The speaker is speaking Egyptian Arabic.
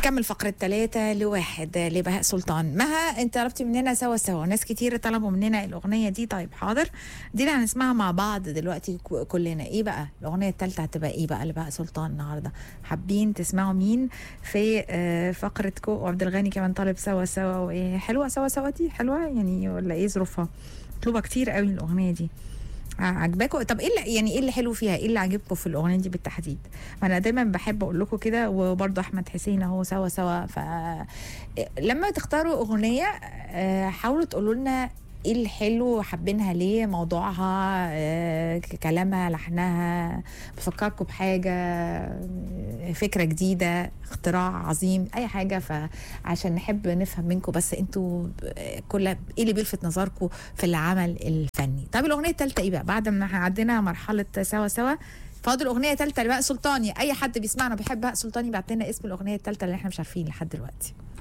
نكمل فقرة ثلاثة لواحد لبهاء سلطان مها انت طلبتي مننا سوا سوا ناس كتير طلبوا مننا الأغنية دي طيب حاضر دي اللي هنسمعها مع بعض دلوقتي ك- كلنا ايه بقى الأغنية الثالثة هتبقى ايه بقى لبهاء سلطان النهاردة حابين تسمعوا مين في آه، فقرة كو وعبد الغني كمان طالب سوا سوا وايه حلوة سوا سوا دي حلوة يعني ولا ايه ظروفها مطلوبة كتير قوي الأغنية دي ع- عجباكم طب ايه اللي يعني ايه اللي حلو فيها ايه اللي عجبكم في الاغنيه دي بالتحديد ما انا دايما بحب اقول لكم كده وبرضه احمد حسين اهو سوا سوا ف لما تختاروا اغنيه آه، حاولوا تقولوا لنا ايه الحلو حابينها ليه موضوعها آه، كلامها لحنها بفكركم بحاجه آه، فكره جديده اختراع عظيم اي حاجه فعشان نحب نفهم منكم بس انتوا آه، كل ايه اللي بيلفت نظركم في العمل الفني طيب الاغنيه الثالثه ايه بقى بعد ما احنا عدينا مرحله سوا سوا فاضل اغنيه ثالثه لبهاء سلطاني اي حد بيسمعنا بيحب بهاء سلطاني بعت لنا اسم الاغنيه الثالثه اللي احنا مش عارفين لحد دلوقتي